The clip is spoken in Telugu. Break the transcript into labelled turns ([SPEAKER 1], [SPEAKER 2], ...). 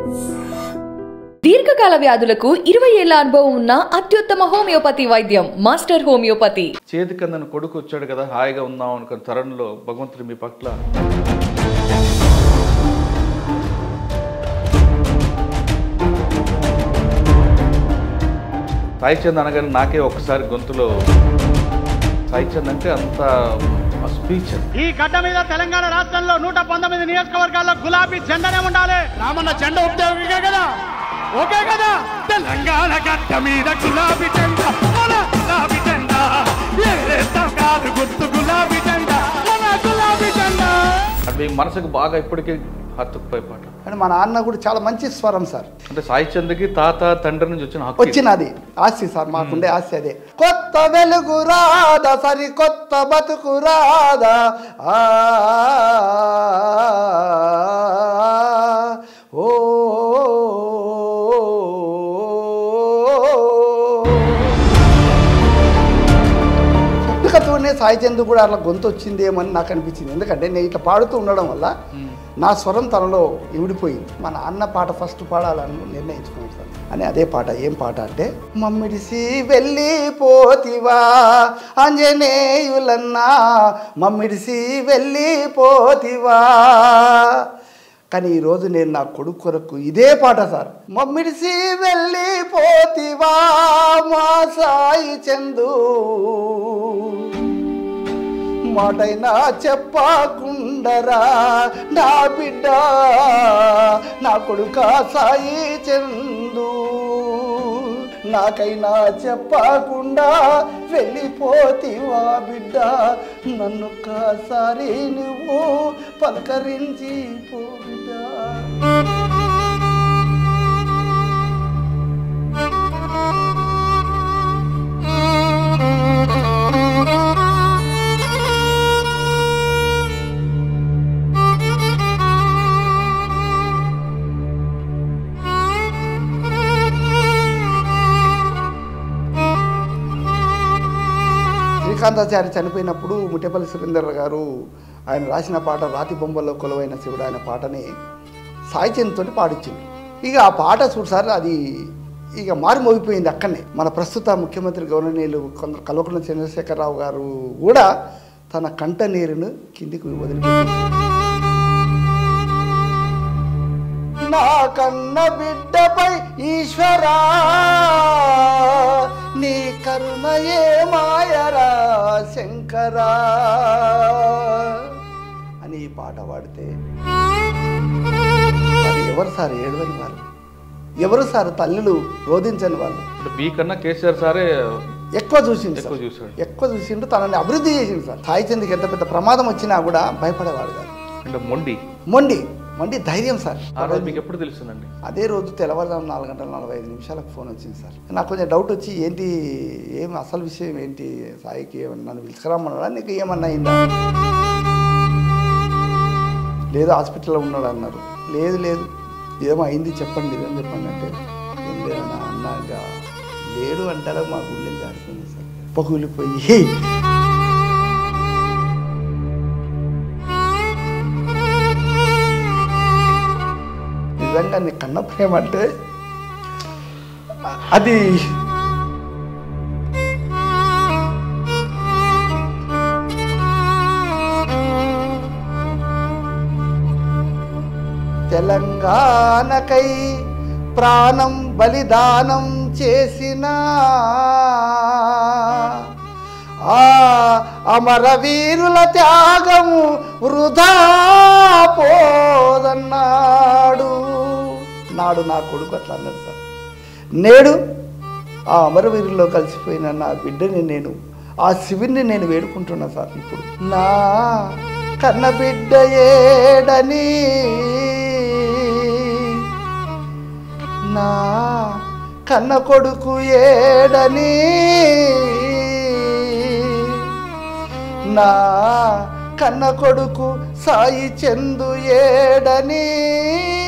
[SPEAKER 1] దీర్ఘకాల వ్యాధులకు ఇరవై ఏళ్ల అనుభవం ఉన్న అత్యుత్తమ హోమియోపతి వైద్యం మాస్టర్ హోమియోపతి
[SPEAKER 2] చేతికి అందని కొడుకు వచ్చాడు కదా హాయిగా ఉందాం అనుకున్న తరుణంలో భగవంతుడు మీ పట్ల సాయిచంద్ అనగానే నాకే ఒక్కసారి గొంతులో సాయిచంద్ అంటే అంత స్పీచ్
[SPEAKER 3] ఈ గడ్డ మీద తెలంగాణ రాష్ట్రంలో నూట పంతొమ్మిది నియోజకవర్గాల్లో గులాబీ జెండానే ఉండాలి రామన్న జెండా ఒకటే ఓకే కదా ఓకే కదా తెలంగాణ గడ్డ మీద గులాబీ జెండా మన గులాబీ జెండా ఎగరేస్తాం కాదు గుర్తు గులాబీ జెండా మన గులాబీ జెండా
[SPEAKER 2] అది మీ మనసుకు బాగా ఇప్పటికీ హత్తుకుపోయే పాట
[SPEAKER 4] అని మా నాన్న కూడా చాలా మంచి స్వరం సార్
[SPEAKER 2] అంటే సాయిచంద్కి తాత తండ్రి నుంచి వచ్చిన హక్కు ఇది.
[SPEAKER 4] వచ్చినది ఆస్తి సార్ మాకుండే ఆస్తి అదే కొత్త వెలుగు రాదా సరి కొత్త బతుకు రాదా ఆ, ఓ పుట్టుకతోనే సాయి చందు కూడా అట్లా గొంతు వచ్చిందేమని నాకు అనిపించింది ఎందుకంటే నేను ఇట్లా పాడుతూ ఉండడం వల్ల నా స్వరం తనలో ఇవిడిపోయింది మా నాన్న పాట ఫస్ట్ పాడాలని నిర్ణయించుకున్నాను సార్ అని అదే పాట ఏం పాట అంటే మమ్మిడిసి వెళ్ళిపోతివా ఆంజనేయులన్నా మమ్మిడిసి వెళ్ళిపోతివా కానీ ఈరోజు నేను నా కొడుకు కొరకు ఇదే పాట సార్ మమ్మిడిసి వెళ్ళిపోతివా మా సాయి చందు మాటైనా చెప్పకుండరా నా బిడ్డ నా కొడుక సాయి చందు నాకైనా చెప్పకుండా వెళ్ళిపోతివా బిడ్డ నన్ను కాసారి నువ్వు పలకరించి పో బిడ్డ శ్రీకాంతాచారి చనిపోయినప్పుడు ముట్టేపల్లి సురేందర్ గారు ఆయన రాసిన పాట రాతి బొమ్మల్లో కొలువైన శివుడు ఆయన పాటని సాయిచంద్ తోటి పాడించింది ఇక ఆ పాట చూడు సార్ అది ఇక మారి మోగిపోయింది అక్కడనే మన ప్రస్తుత ముఖ్యమంత్రి గవర్ననీయులు కొందరు కల్వకుంట్ల చంద్రశేఖరరావు గారు కూడా తన కంట నీరును కిందికి వదిలిపెట్టారు నా కన్న బిడ్డపై ఈశ్వరా నీ కరుణయే మాయరా శంకరా అని ఈ పాట పాడితే మరి ఎవరు సార్ ఏడవని వాళ్ళు ఎవరు సార్ తల్లులు రోధించని వాళ్ళు
[SPEAKER 2] అంటే మీకన్నా కేసీఆర్ సారే
[SPEAKER 4] ఎక్కువ చూసిండు
[SPEAKER 2] ఎక్కువ
[SPEAKER 4] సార్.
[SPEAKER 2] చూశాడు.
[SPEAKER 4] ఎక్కువ చూసిండు తనని అభివృద్ధి చేసిండు సార్ సాయి చంద్కి ఎంత పెద్ద ప్రమాదం వచ్చినా కూడా భయపడేవాడు కాదు
[SPEAKER 2] అంటే మొండి
[SPEAKER 4] మొండి మొండి ధైర్యం సార్
[SPEAKER 2] ఆ రోజు మీకు ఎప్పుడు తెలుస్తుందండి
[SPEAKER 4] అదే రోజు తెల్లవారుజాము నాలుగు గంటల నలభై ఐదు నిమిషాలకు ఫోన్ వచ్చింది సార్ నాకు కొంచెం డౌట్ వచ్చి ఏంటి ఏం అసలు విషయం ఏంటి సాయికి ఏమన్నా నన్ను పిలుచుకురమ్మన్నాడా నీకు ఏమన్నా అయిందా లేదు హాస్పిటల్లో ఉన్నాడు అన్నారు లేదు లేదు ఏమో అయింది చెప్పండి ఏం చెప్పండి అంటే ఏం లేదన్నా అన్నాక లేడు అంటారా మా గుండెలు జారుకుంది సార్ పగులిపోయి నిజంగా నీ కన్న ప్రేమ అంటే అది తెలంగాణకై ప్రాణం బలిదానం చేసిన ఆ అమరవీరుల త్యాగము వృధా పోదన్నాడు నాడు నా కొడుకు అట్లా అన్నాడు సార్ నేడు ఆ అమరవీరుల్లో కలిసిపోయిన నా బిడ్డని నేను ఆ శివుని నేను వేడుకుంటున్నా సార్ ఇప్పుడు నా కన్న బిడ్డ ఏడని నా కన్న కొడుకు ఏడని నా కన్న కొడుకు సాయి చందు ఏడని